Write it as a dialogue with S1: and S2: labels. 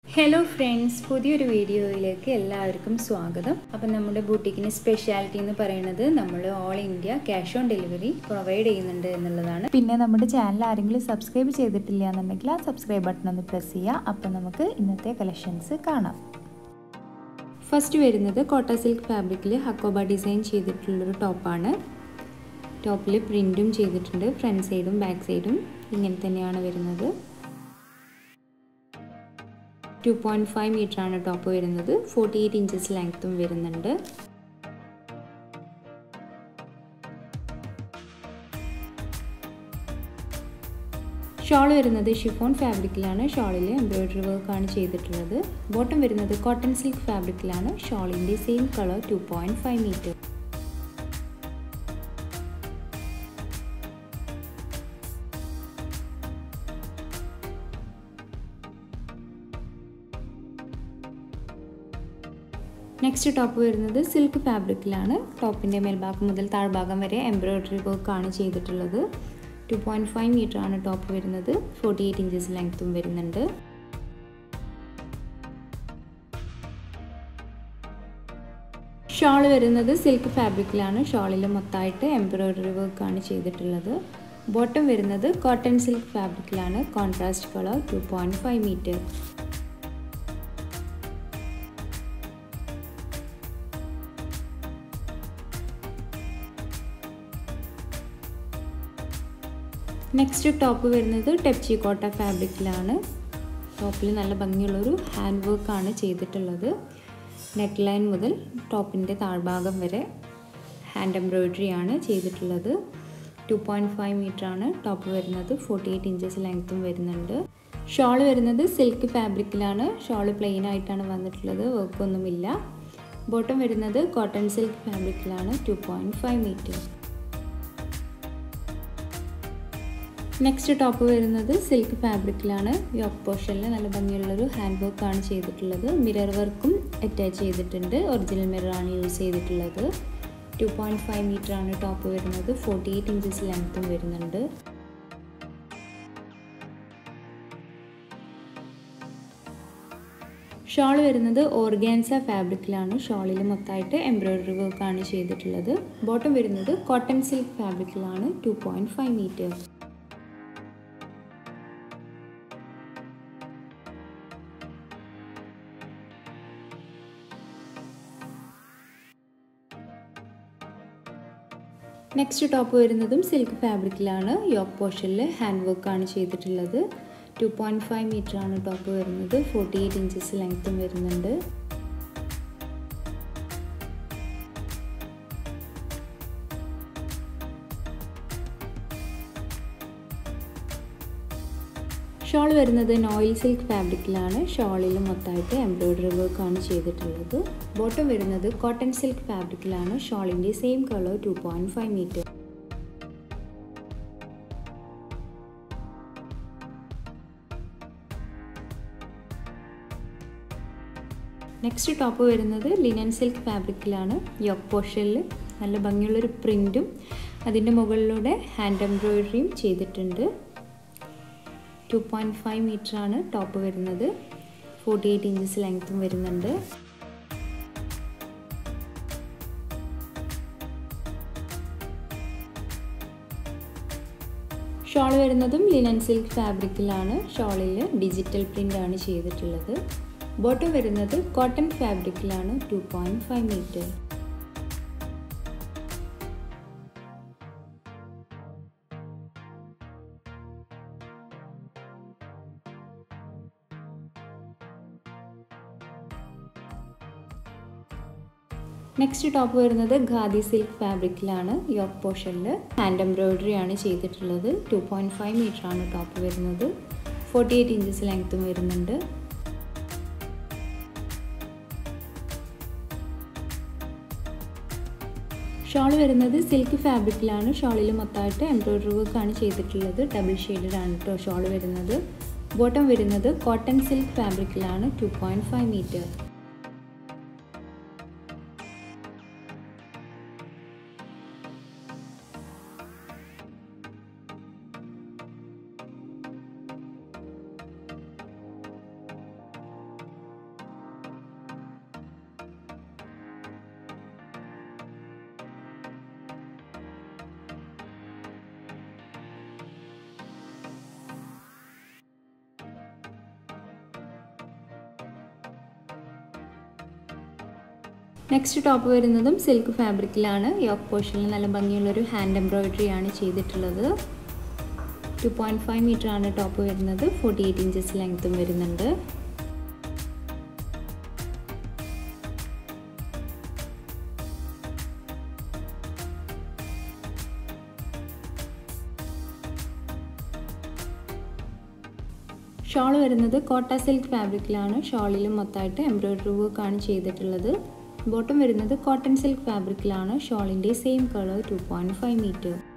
S1: hello friends പുതിയൊരു വീഡിയോയിലേക്ക് എല്ലാവർക്കും സ്വാഗതം അപ്പം നമ്മുടെ ബൂട്ടിക്കിന് സ്പെഷ്യാലിറ്റി എന്ന് പറയുന്നത് നമ്മൾ all India cash on delivery provide ചെയ്യുന്നുണ്ട് എന്നുള്ളതാണ്
S2: പിന്നെ നമ്മുടെ ചാനൽ ആരെങ്കിലും സബ്സ്ക്രൈബ് ചെയ്തിട്ടില്ല എന്നുണ്ടെങ്കിൽ ആ സബ്സ്ക്രൈബ് ബട്ടൺ ഒന്ന് പ്രസ് ചെയ്യുക അപ്പം നമുക്ക് ഇന്നത്തെ കളക്ഷൻസ് കാണാം
S1: ഫസ്റ്റ് വരുന്നത് കോട്ട സിൽക്ക് ഫാബ്രിക്കിൽ ഹക്കോബ ഡിസൈൻ ചെയ്തിട്ടുള്ളൊരു ടോപ്പാണ് ടോപ്പിൽ പ്രിൻറ്റും ചെയ്തിട്ടുണ്ട് ഫ്രണ്ട് സൈഡും ബാക്ക് സൈഡും ഇങ്ങനെ തന്നെയാണ് വരുന്നത് ടു പോയിൻറ്റ് ഫൈവ് മീറ്ററാണ് ടോപ്പ് വരുന്നത് ഫോർട്ടി എയ്റ്റ് ഇഞ്ചസ് ലെങ്ത്തും വരുന്നുണ്ട് ഷോൾ വരുന്നത് ഷിഫോൺ ഫാബ്രിക്കിലാണ് ഷോളിൽ എംബ്രോയ്ഡറി വർക്കാണ് ചെയ്തിട്ടുള്ളത് ബോട്ടം വരുന്നത് കോട്ടൺ സിൽക്ക് ഫാബ്രിക്കിലാണ് ഷോളിൻ്റെ same colour two point five metre next top വരുന്നത് സിൽക്ക് ഫാബ്രിക്കിലാണ് ടോപ്പിൻ്റെ മേൽഭാഗം മുതൽ താഴ്ഭാഗം വരെ എംബ്രോയ്ഡറി വർക്കാണ് ചെയ്തിട്ടുള്ളത് ടു പോയിൻറ്റ് ഫൈവ് മീറ്റർ ആണ് ടോപ്പ് വരുന്നത് ഫോർട്ടി എയ്റ്റ് ഇഞ്ചസ് ലെങ്ത്തും വരുന്നുണ്ട് ഷോൾ വരുന്നത് സിൽക്ക് ഫാബ്രിക്കിലാണ് ഷോളിൽ മൊത്തമായിട്ട് എംബ്രോയ്ഡറി വർക്കാണ് ചെയ്തിട്ടുള്ളത് ബോട്ടം വരുന്നത് കോട്ടൺ സിൽക്ക് ഫാബ്രിക്കിലാണ് contrast colour two point five metre next top വരുന്നത് ടെപ്ചി കോട്ട ഫാബ്രിക്കിലാണ് ടോപ്പിൽ നല്ല ഭംഗിയുള്ളൊരു ഹാൻഡ് വർക്കാണ് ചെയ്തിട്ടുള്ളത് നെക്ക് ലൈൻ മുതൽ ടോപ്പിൻ്റെ താഴ്ഭാഗം വരെ ഹാൻഡ് എംബ്രോയ്ഡറി ആണ് ചെയ്തിട്ടുള്ളത് ടു പോയിൻറ്റ് ഫൈവ് മീറ്റർ ആണ് ടോപ്പ് വരുന്നത് ഫോർട്ടി എയ്റ്റ് ഇഞ്ചസ് ലെങ്ത്തും വരുന്നുണ്ട് ഷോൾ വരുന്നത് സിൽക്ക് ഫാബ്രിക്കിലാണ് ഷോൾ പ്ലെയിൻ ആയിട്ടാണ് വന്നിട്ടുള്ളത് വർക്കൊന്നുമില്ല ബോട്ടം വരുന്നത് കോട്ടൺ സിൽക്ക് ഫാബ്രിക്കിലാണ് two point five metre next top വരുന്നത് സിൽക്ക് ഫാബ്രിക്കിലാണ് യോക്ക് പോർഷനിൽ നല്ല ഭംഗിയുള്ളൊരു ഹാൻഡ് വർക്കാണ് ചെയ്തിട്ടുള്ളത് മിറർ വർക്കും അറ്റാച്ച് ചെയ്തിട്ടുണ്ട് ഒറിജിനൽ മിററാണ് യൂസ് ചെയ്തിട്ടുള്ളത് ടു പോയിൻറ്റ് ഫൈവ് മീറ്റർ ആണ് ടോപ്പ് വരുന്നത് ഫോർട്ടി എയ്റ്റ് ഇഞ്ചസ് ലെങ്ത്തും വരുന്നുണ്ട് ഷോൾ വരുന്നത് ഓർഗാൻസ ഫാബ്രിക്കിലാണ് ഷോളിൽ മൊത്തമായിട്ട് എംബ്രോയ്ഡറി വർക്കാണ് ചെയ്തിട്ടുള്ളത് ബോട്ടം വരുന്നത് കോട്ടൺ സിൽക്ക് ഫാബ്രിക്കിലാണ് two point five metre next top വരുന്നതും സിൽക്ക് ഫാബ്രിക്കിലാണ് യോക്ക് പോർഷനിൽ ഹാൻഡ് വർക്കാണ് ചെയ്തിട്ടുള്ളത് ടു പോയിൻറ്റ് ഫൈവ് മീറ്റർ ആണ് ടോപ്പ് വരുന്നത് ഫോർട്ടി എയ്റ്റ് ഇഞ്ചസ് ലെങ്ത്തും വരുന്നുണ്ട് ഷോൾ വരുന്നത് നോയിൽ സിൽക്ക് ഫാബ്രിക്കിലാണ് ഷോളിൽ മൊത്തമായിട്ട് എംബ്രോയ്ഡറി വർക്കാണ് ചെയ്തിട്ടുള്ളത് ബോട്ടം വരുന്നത് കോട്ടൺ സിൽക്ക് ഫാബ്രിക്കിലാണ് ഷോളിൻ്റെ same colour two point five metre next top വരുന്നത് ലിനൻ സിൽക്ക് ഫാബ്രിക്കിലാണ് യോക്ക് പോർഷനിൽ നല്ല ഭംഗിയുള്ളൊരു പ്രിൻറ്റും അതിൻ്റെ മുകളിലൂടെ ഹാൻഡ് എംബ്രോയ്ഡറിയും ചെയ്തിട്ടുണ്ട് ടു പോയിൻറ്റ് ഫൈവ് മീറ്റർ ആണ് ടോപ്പ് വരുന്നത് ഫോർട്ടി എയ്റ്റ് ഇഞ്ചസ് ലെങ്ത്തും വരുന്നുണ്ട് ഷോൾ വരുന്നതും ലിനൻ സിൽക്ക് ഫാബ്രിക്കിലാണ് ഷോളിൽ ഡിജിറ്റൽ പ്രിൻ്റ് ആണ് ചെയ്തിട്ടുള്ളത് ബോട്ടം വരുന്നത് കോട്ടൺ ഫാബ്രിക്കിലാണ് two point five metre next top വരുന്നത് ഖാദി സിൽക്ക് ഫാബ്രിക്കിലാണ് യോക്ക് പോർഷനിൽ ഹാൻഡ് എംബ്രോയ്ഡറി ആണ് ചെയ്തിട്ടുള്ളത് ടു പോയിൻറ്റ് ഫൈവ് മീറ്റർ ആണ് ടോപ്പ് വരുന്നത് ഫോർട്ടി എയ്റ്റ് ഇഞ്ചസ് ലെങ്ത്തും വരുന്നുണ്ട് ഷോൾ വരുന്നത് സിൽക്ക് ഫാബ്രിക്കിലാണ് ഷോളിൽ മൊത്തമായിട്ട് എംബ്രോയ്ഡറി വർക്കാണ് ചെയ്തിട്ടുള്ളത് ഡബിൾ ഷെയ്ഡഡ് ആണ് കേട്ടോ ഷോൾ വരുന്നത് ബോട്ടം വരുന്നത് കോട്ടൺ സിൽക്ക് ഫാബ്രിക്കിലാണ് two point five metre next top വരുന്നതും സിൽക്ക് ഫാബ്രിക്കിലാണ് യോക്ക് പോർഷനിൽ നല്ല ഭംഗിയുള്ളൊരു ഹാൻഡ് എംബ്രോയിഡറി ആണ് ചെയ്തിട്ടുള്ളത് ടു പോയിൻറ്റ് ഫൈവ് മീറ്റർ ആണ് ടോപ്പ് വരുന്നത് ഫോർട്ടി എയ്റ്റ് ഇഞ്ചസ് ലെങ്ത്തും വരുന്നുണ്ട് ഷോൾ വരുന്നത് കോട്ട സിൽക്ക് ഫാബ്രിക്കിലാണ് ഷോളിലും മൊത്തമായിട്ട് എംബ്രോയിഡറി വർക്കാണ് ചെയ്തിട്ടുള്ളത് ബോട്ടം വരുന്നത് കോട്ടൺ സിൽക്ക് ഫാബ്രിക്കിലാണ് ഷോളിൻ്റെ same colour two point five metre